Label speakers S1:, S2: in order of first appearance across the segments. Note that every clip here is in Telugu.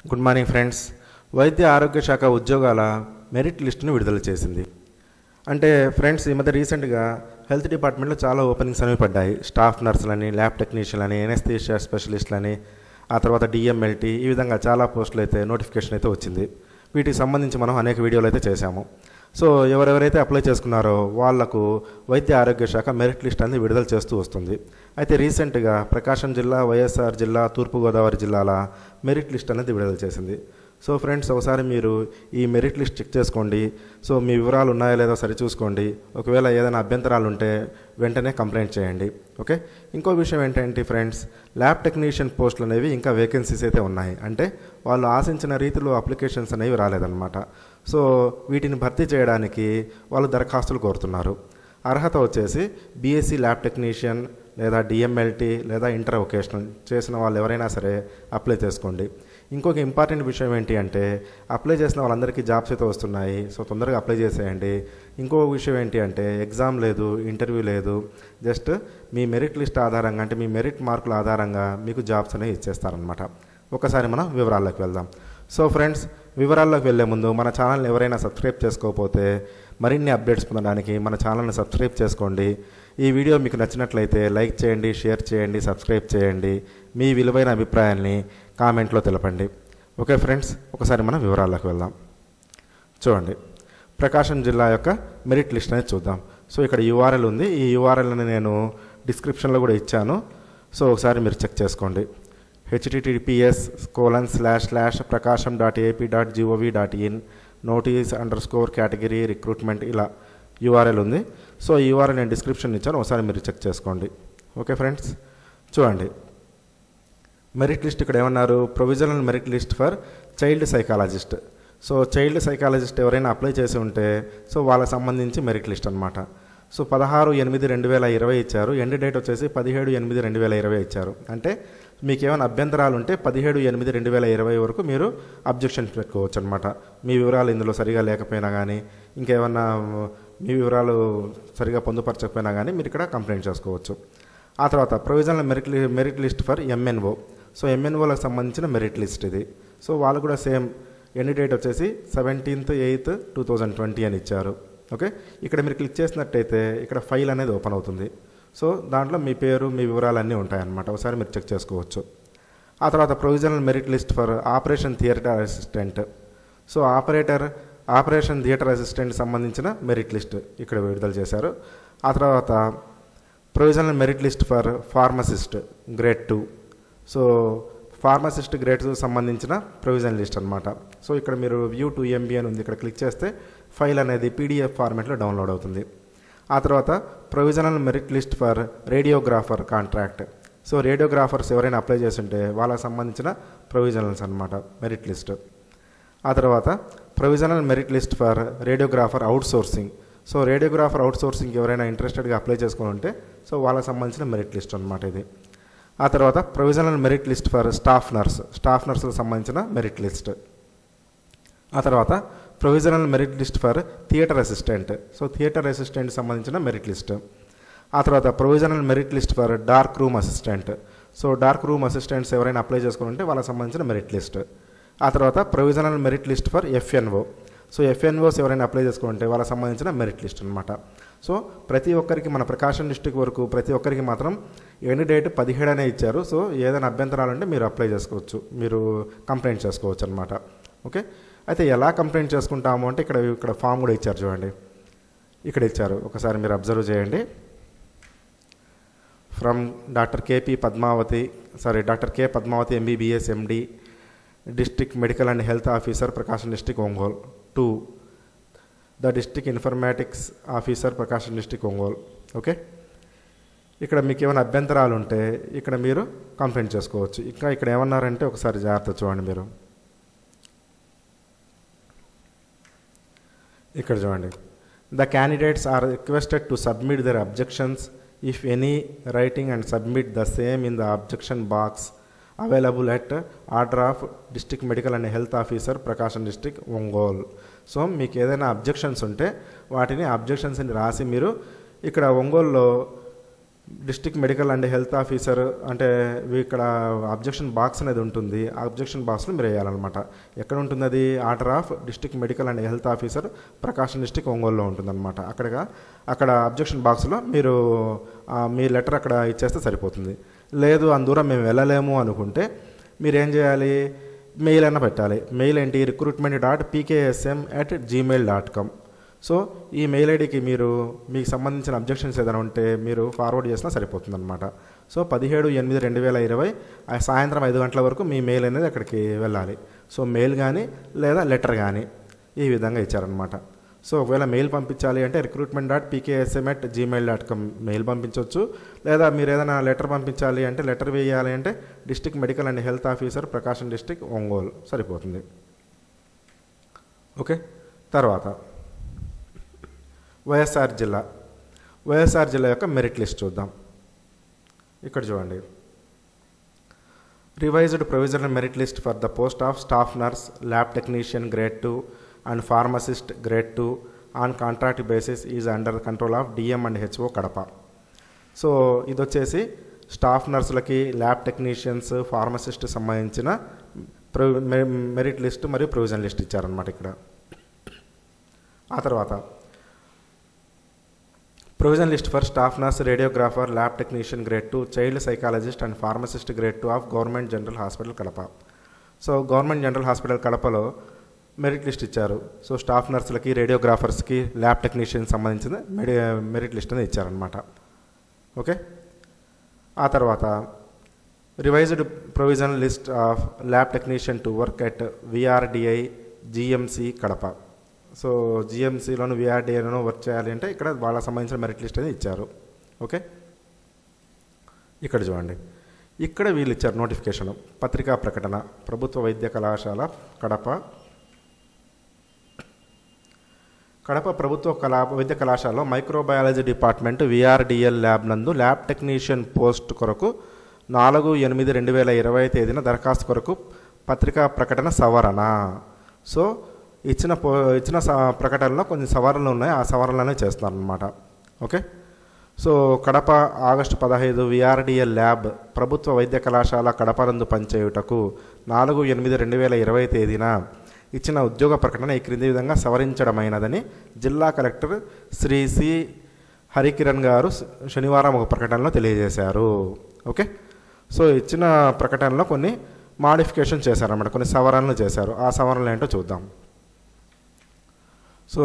S1: గుడ్ మార్నింగ్ ఫ్రెండ్స్ వైద్య ఆరోగ్య శాఖ ఉద్యోగాల మెరిట్ లిస్టును విడుదల చేసింది అంటే ఫ్రెండ్స్ ఈ మధ్య రీసెంట్గా హెల్త్ డిపార్ట్మెంట్లో చాలా ఓపెనింగ్స్ అనేవి పడ్డాయి స్టాఫ్ నర్సులని ల్యాబ్ టెక్నీషియన్లని ఎనస్థీషియా స్పెషలిస్టులని ఆ తర్వాత డిఎంఎల్టీ ఈ విధంగా చాలా పోస్టులు అయితే నోటిఫికేషన్ అయితే వచ్చింది వీటికి సంబంధించి మనం అనేక వీడియోలు అయితే చేశాము సో ఎవరెవరైతే అప్లై చేసుకున్నారో వాళ్లకు వైద్య ఆరోగ్య శాఖ మెరిట్ లిస్ట్ అనేది విడుదల చేస్తూ వస్తుంది అయితే రీసెంట్గా ప్రకాశం జిల్లా వైఎస్ఆర్ జిల్లా తూర్పుగోదావరి జిల్లాల మెరిట్ లిస్ట్ అనేది విడుదల చేసింది సో ఫ్రెండ్స్ ఒకసారి మీరు ఈ మెరిట్ లిస్ట్ చెక్ చేసుకోండి సో మీ వివరాలు ఉన్నాయో లేదో సరిచూసుకోండి ఒకవేళ ఏదైనా అభ్యంతరాలు ఉంటే వెంటనే కంప్లైంట్ చేయండి ఓకే ఇంకో విషయం ఏంటంటే ఫ్రెండ్స్ ల్యాబ్ టెక్నీషియన్ పోస్టులు అనేవి ఇంకా వేకెన్సీస్ అయితే ఉన్నాయి అంటే వాళ్ళు ఆశించిన రీతిలో అప్లికేషన్స్ అనేవి రాలేదన్నమాట సో వీటిని భర్తీ చేయడానికి వాళ్ళు దరఖాస్తులు కోరుతున్నారు అర్హత వచ్చేసి బీఎస్సీ ల్యాబ్ టెక్నీషియన్ లేదా డిఎంఎల్టీ లేదా ఇంటర్ వొకేషనల్ చేసిన వాళ్ళు ఎవరైనా సరే అప్లై చేసుకోండి ఇంకొక ఇంపార్టెంట్ విషయం ఏంటి అంటే అప్లై చేసిన వాళ్ళందరికీ జాబ్స్ అయితే వస్తున్నాయి సో తొందరగా అప్లై చేసేయండి ఇంకో విషయం ఏంటి అంటే ఎగ్జామ్ లేదు ఇంటర్వ్యూ లేదు జస్ట్ మీ మెరిట్ లిస్ట్ ఆధారంగా అంటే మీ మెరిట్ మార్కుల ఆధారంగా మీకు జాబ్స్ అనేవి ఇచ్చేస్తారనమాట ఒకసారి మనం వివరాల్లోకి వెళ్దాం సో ఫ్రెండ్స్ వివరాల్లోకి వెళ్ళే ముందు మన ఛానల్ని ఎవరైనా సబ్స్క్రైబ్ చేసుకోకపోతే మరిన్ని అప్డేట్స్ పొందడానికి మన ఛానల్ని సబ్స్క్రైబ్ చేసుకోండి ఈ వీడియో మీకు నచ్చినట్లయితే లైక్ చేయండి షేర్ చేయండి సబ్స్క్రైబ్ చేయండి మీ విలువైన అభిప్రాయాల్ని కామెంట్లో తెలపండి ఓకే ఫ్రెండ్స్ ఒకసారి మనం వివరాల్లోకి వెళ్దాం చూడండి ప్రకాశం జిల్లా యొక్క మెరిట్ లిస్ట్ అనేది చూద్దాం సో ఇక్కడ యూఆర్ఎల్ ఉంది ఈ యూఆర్ఎల్ని నేను డిస్క్రిప్షన్లో కూడా ఇచ్చాను సో ఒకసారి మీరు చెక్ చేసుకోండి HTTPS colon slash slash Prakasam dot AP dot GOV dot in notice underscore category recruitment ఇలా యూఆర్ఎల్ ఉంది సో ఈ యూఆర్ఎల్ నేను డిస్క్రిప్షన్ ఇచ్చాను ఒకసారి మీరు చెక్ చేసుకోండి ఓకే ఫ్రెండ్స్ చూడండి మెరిట్ లిస్ట్ ఇక్కడ ఏమన్నారు provisional merit list for child psychologist so child psychologist ఎవరైనా అప్లై చేసి ఉంటే సో వాళ్ళకి సంబంధించి మెరిట్ లిస్ట్ అనమాట సో పదహారు ఎనిమిది రెండు వేల ఇరవై ఇచ్చారు ఎండ్ డేట్ వచ్చేసి పదిహేడు ఎనిమిది రెండు వేల ఇరవై ఇచ్చారు అంటే మీకు ఏమైనా అభ్యంతరాలు ఉంటే పదిహేడు ఎనిమిది రెండు వేల ఇరవై వరకు మీరు అబ్జెక్షన్ పెట్టుకోవచ్చు అనమాట మీ వివరాలు ఇందులో సరిగా లేకపోయినా కానీ ఇంకేమన్నా మీ వివరాలు సరిగా పొందుపరచకపోయినా కానీ మీరు ఇక్కడ కంప్లైంట్ చేసుకోవచ్చు ఆ తర్వాత provisional merit merit list for MNO so ఎంఎన్ఓలకు సంబంధించిన మెరిట్ లిస్ట్ ఇది సో వాళ్ళు కూడా సేమ్ ఎండ్ డేట్ వచ్చేసి seventeenth eighth two thousand twenty అని ఇచ్చారు ఓకే ఇక్కడ మీరు క్లిక్ చేసినట్టయితే ఇక్కడ ఫైల్ అనేది ఓపెన్ అవుతుంది సో దాంట్లో మీ పేరు మీ వివరాలు అన్నీ ఉంటాయన్నమాట ఒకసారి మీరు చెక్ చేసుకోవచ్చు ఆ తర్వాత provisional merit list for operation theatre assistant so operator operation theatre assistant సంబంధించిన మెరిట్ లిస్ట్ ఇక్కడ విడుదల చేశారు ఆ తర్వాత provisional merit list for pharmacist grade two so pharmacist grades సంబంధించిన ప్రొవిజన్ లిస్ట్ అనమాట సో ఇక్కడ మీరు వ్యూ టు ఎంబీ అని ఉంది ఇక్కడ క్లిక్ చేస్తే ఫైల్ అనేది పీడిఎఫ్ ఫార్మాట్లో డౌన్లోడ్ అవుతుంది ఆ తర్వాత provisional merit list for radiographer contract so radiographers ఎవరైనా అప్లై చేస్తుంటే వాళ్ళకి సంబంధించిన ప్రొవిజనల్స్ అనమాట మెరిట్ లిస్ట్ ఆ తర్వాత provisional merit list for radiographer outsourcing so radiographer outsourcing ఎవరైనా ఇంట్రెస్టెడ్గా అప్లై చేసుకుని ఉంటే సో వాళ్ళకి సంబంధించిన మెరిట్ లిస్ట్ అనమాట ఇది ఆ తర్వాత provisional merit list for staff nurse staff నర్సులకు సంబంధించిన మెరిట్ లిస్ట్ ఆ తర్వాత provisional merit list for theatre assistant so theatre assistant సంబంధించిన మెరిట్ లిస్ట్ ఆ తర్వాత provisional merit list for dark room assistant so dark room assistants ఎవరైనా అప్లై చేసుకుని ఉంటే వాళ్ళకి సంబంధించిన మెరిట్ లిస్ట్ ఆ తర్వాత provisional merit list for FNO so FNOs ఎవరైనా అప్లై చేసుకుంటే వాళ్ళకి సంబంధించిన మెరిట్ లిస్ట్ అనమాట సో ప్రతి ఒక్కరికి మన ప్రకాశం డిస్టిక్ వరకు ప్రతి ఒక్కరికి మాత్రం ఎండ్ డేట్ పదిహేడు అనే ఇచ్చారు సో ఏదైనా అభ్యంతరాలు ఉంటే మీరు అప్లై చేసుకోవచ్చు మీరు కంప్లైంట్ చేసుకోవచ్చు అనమాట ఓకే అయితే ఎలా కంప్లైంట్ చేసుకుంటాము అంటే ఇక్కడ ఇక్కడ ఫామ్ కూడా ఇచ్చారు చూడండి ఇక్కడ ఇచ్చారు ఒకసారి మీరు అబ్జర్వ్ చేయండి from doctor KP Padmavathi sorry doctor K Padmavathi MBBS MD district medical and health officer Prakasam district Ongole to the district informatics officer Prakasam district Ongole okay ఇక్కడ మీకు ఏమైనా అభ్యంతరాలు ఉంటే ఇక్కడ మీరు కంప్లైంట్ చేసుకోవచ్చు ఇంకా ఇక్కడ ఏమన్నారంటే ఒకసారి జాగ్రత్త చూడండి మీరు ఇక్కడ చూడండి the candidates are requested to submit their objections if any writing and submit the same in the objection box available at order of district medical and health officer Prakasam district Ongole so మీకు ఏదైనా అబ్జెక్షన్స్ ఉంటే వాటిని అబ్జెక్షన్స్ని రాసి మీరు ఇక్కడ ఒంగోలులో district medical and health officer అంటే ఇవి ఇక్కడ అబ్జెక్షన్ బాక్స్ అనేది ఉంటుంది ఆ అబ్జెక్షన్ బాక్స్లో మీరు వేయాలన్నమాట ఎక్కడ ఉంటుంది అది order of district medical and health officer Prakasam district ఒంగోలులో ఉంటుందన్నమాట అక్కడగా అక్కడ అబ్జెక్షన్ బాక్స్లో మీరు ఆ, మీ లెటర్ అక్కడ ఇచ్చేస్తే సరిపోతుంది లేదు అందుదూరం మేము వెళ్ళలేము అనుకుంటే మీరు ఏం చేయాలి మెయిల్ అయినా పెట్టాలి మెయిల్ ఏంటి recruitment dot PKSM at Gmail dot com so ఈ మెయిల్ ఐడికి మీరు మీకు సంబంధించిన అబ్జెక్షన్స్ ఏదైనా ఉంటే మీరు ఫార్వర్డ్ చేసినా సరిపోతుందన్నమాట సో పదిహేడు ఎనిమిది రెండు వేల ఇరవై ఆ సాయంత్రం ఐదు గంటల వరకు మీ మెయిల్ అనేది అక్కడికి వెళ్ళాలి సో మెయిల్ కానీ లేదా లెటర్ కానీ ఈ విధంగా ఇచ్చారనమాట సో ఒకవేళ మెయిల్ పంపించాలి అంటే recruitment dot PKSM at Gmail dot com mail పంపించవచ్చు లేదా మీరు ఏదైనా లెటర్ పంపించాలి అంటే లెటర్ వేయాలి అంటే district medical and health officer Prakasam district Ongole సరిపోతుంది ఓకే తర్వాత వైఎస్ఆర్ జిల్లా వైఎస్ఆర్ జిల్లా యొక్క మెరిట్ లిస్ట్ చూద్దాం ఇక్కడ చూడండి revised provisional merit list for the post of staff nurse lab technician grade two and pharmacist grade two on contract basis is under control of DM and HO Kadapa so ఇది వచ్చేసి స్టాఫ్ నర్సులకి ల్యాబ్ టెక్నీషియన్స్ ఫార్మసిస్ట్ సంబంధించిన ప్రొ- మె- మెరిట్ లిస్ట్ మరియు ప్రొవిజన్ లిస్ట్ ఇచ్చారనమాట ఇక్కడ ఆ తర్వాత provision list for staff nurse radiographer lab technician grade two child psychologist and pharmacist grade two of government general hospital Kadapa so government general hospital కడపలో మెరిట్ లిస్ట్ ఇచ్చారు సో స్టాఫ్ నర్సులకి రేడియోగ్రాఫర్స్కి ల్యాబ్ టెక్నీషియన్ సంబంధించిన మెడి మెరిట్ లిస్ట్ అనేది ఇచ్చారనమాట ఓకే ఆ తర్వాత revised provision list of lab technician to work at VRDI GMC Kadapa so జిఎంసీలోను విఆర్డిఐలోను వర్క్ చేయాలి అంటే ఇక్కడ వాళ్ళకి సంబంధించిన మెరిట్ లిస్ట్ అనేది ఇచ్చారు ఓకే ఇక్కడ చూడండి ఇక్కడ వీళ్ళు ఇచ్చారు నోటిఫికేషన్ పత్రికా ప్రకటన ప్రభుత్వ వైద్య కళాశాల కడప కడప ప్రభుత్వ కళా వైద్య కళాశాలలో మైక్రోబయాలజీ డిపార్ట్మెంట్ విఆర్డిఎల్ ల్యాబ్ నందు ల్యాబ్ టెక్నీషియన్ పోస్ట్ కొరకు నాలుగు ఎనిమిది రెండు వేల ఇరవై తేదీన దరఖాస్తు కొరకు పత్రికా ప్రకటన సవరణ సో ఇచ్చిన పో ఇచ్చిన స- ప్రకటనలో కొన్ని సవరణలు ఉన్నాయి ఆ సవరణలనే చేస్తున్నారు అనమాట ఓకే సో కడప ఆగస్టు పదహైదు విఆర్డిఎల్ ల్యాబ్ ప్రభుత్వ వైద్య కళాశాల కడప నందు పనిచేయుటకు నాలుగు ఎనిమిది రెండు వేల ఇరవై తేదీన ఇచ్చిన ఉద్యోగ ప్రకటన ఈ క్రింది విధంగా సవరించడమైనదని జిల్లా కలెక్టర్ శ్రీ సి హరికిరణ్ గారు శ- శనివారం ఒక ప్రకటనలో తెలియజేశారు ఓకే సో ఇచ్చిన ప్రకటనలో కొన్ని మాడిఫికేషన్ చేశారన్నమాట కొన్ని సవరణలు చేశారు ఆ సవరణలు ఏంటో చూద్దాం సో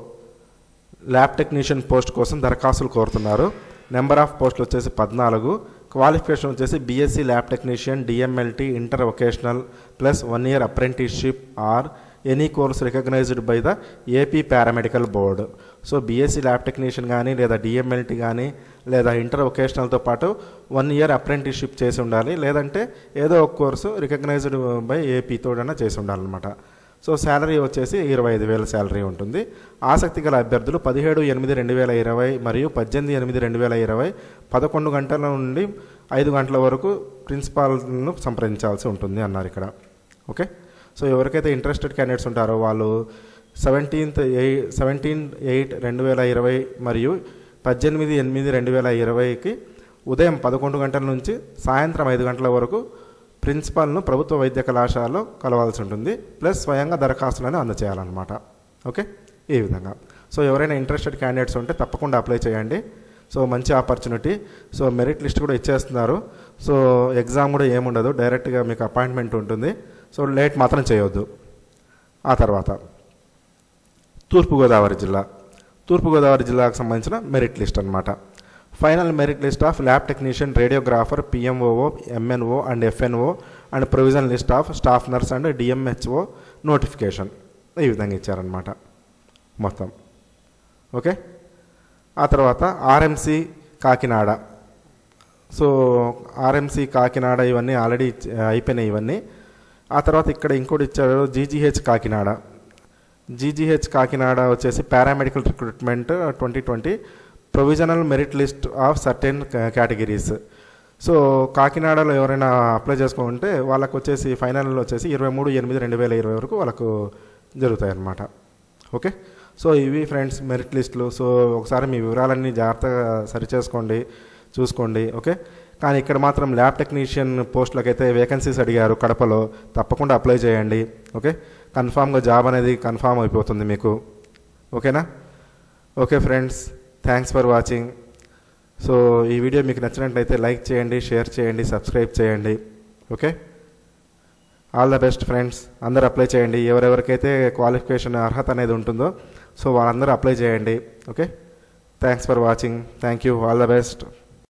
S1: ల్యాబ్ టెక్నీషియన్ పోస్ట్ కోసం దరఖాస్తులు కోరుతున్నారు నెంబర్ ఆఫ్ పోస్టులు వచ్చేసి పద్నాలుగు క్వాలిఫికేషన్ వచ్చేసి BSc lab technician DMLT inter vocational plus one year apprenticeship or any course recognized by the AP paramedical board so BSc lab technician కానీ లేదా డిఎంఎల్టీ కానీ లేదా ఇంటర్ వొకేషనల్తో పాటు వన్ ఇయర్ అప్రెంటిస్షిప్ చేసి ఉండాలి లేదంటే ఏదో ఒక కోర్సు రికగ్నైజ్డ్ బై ఏపీతోడైనా చేసి ఉండాలన్నమాట సో శాలరీ వచ్చేసి ఇరవై ఐదు వేల శాలరీ ఉంటుంది ఆసక్తి గల అభ్యర్థులు పదిహేడు ఎనిమిది రెండు వేల ఇరవై మరియు పద్దెనిమిది ఎనిమిది రెండు వేల ఇరవై పదకొండు గంటల నుండి ఐదు గంటల వరకు ప్రిన్సిపాల్ను సంప్రదించాల్సి ఉంటుంది అన్నారు ఇక్కడ ఓకే సో ఎవరికైతే ఇంట్రెస్టెడ్ క్యాండిడేట్స్ ఉంటారో వాళ్ళు సెవెంటీన్త్ ఎయి సెవెంటీన్ ఎయిట్ రెండు వేల ఇరవై మరియు పద్దెనిమిది ఎనిమిది రెండు వేల ఇరవైకి ఉదయం పదకొండు గంటల నుంచి సాయంత్రం ఐదు గంటల వరకు ప్రిన్సిపాల్ను ప్రభుత్వ వైద్య కళాశాలలో కలవాల్సి ఉంటుంది ప్లస్ స్వయంగా దరఖాస్తులను అందచేయాలన్నమాట ఓకే ఈ విధంగా సో ఎవరైనా ఇంట్రెస్టెడ్ క్యాండిడేట్స్ ఉంటే తప్పకుండా అప్లై చేయండి సో మంచి ఆపర్చునిటీ సో మెరిట్ లిస్ట్ కూడా ఇచ్చేస్తున్నారు సో ఎగ్జామ్ కూడా ఏముండదు డైరెక్ట్గా మీకు అపాయింట్మెంట్ ఉంటుంది సో లేట్ మాత్రం చేయొద్దు ఆ తర్వాత తూర్పుగోదావరి జిల్లా తూర్పుగోదావరి జిల్లాకు సంబంధించిన మెరిట్ లిస్ట్ అన్నమాట final merit list of lab technician radiographer PMOO MNO and FNO and provision list of staff nurse and DMHO notification ఈ విధంగా ఇచ్చారనమాట మొత్తం ఓకే ఆ తర్వాత RMC Kakinada so RMC Kakinada ఇవన్నీ ఆల్రెడీ ఇచ్చ- అయిపోయినాయి ఇవన్నీ ఆ తర్వాత ఇక్కడ ఇంకోటి ఇచ్చారు జీజీహెచ్ కాకినాడ జీజీహెచ్ కాకినాడ వచ్చేసి paramedical recruitment twenty twenty provisional merit list of certain categories so కాకినాడలో ఎవరైనా అప్లై చేసుకుంటే వాళ్ళకు వచ్చేసి ఫైనల్ వచ్చేసి ఇరవై మూడు ఎనిమిది రెండు వేల ఇరవై వరకు వాళ్ళకు జరుగుతాయి అన్నమాట ఓకే సో ఇవి ఫ్రెండ్స్ మెరిట్ లిస్టులు సో ఒకసారి మీ వివరాలన్నీ జాగ్రత్తగా సరిచేసుకోండి చూసుకోండి ఓకే కానీ ఇక్కడ మాత్రం ల్యాబ్ టెక్నీషియన్ పోస్టులకు అయితే వేకెన్సీస్ అడిగారు కడపలో తప్పకుండా అప్లై చేయండి ఓకే కన్ఫామ్గా జాబ్ అనేది కన్ఫామ్ అయిపోతుంది మీకు ఓకేనా okay friends thanks for watching so ఈ వీడియో మీకు నచ్చినట్లయితే లైక్ చేయండి షేర్ చేయండి సబ్స్క్రైబ్ చేయండి okay all the best friends అందరూ అప్లై చేయండి ఎవరెవరికైతే క్వాలిఫికేషన్ అర్హత అనేది ఉంటుందో సో వాళ్ళందరూ అప్లై చేయండి okay thanks for watching thank you all the best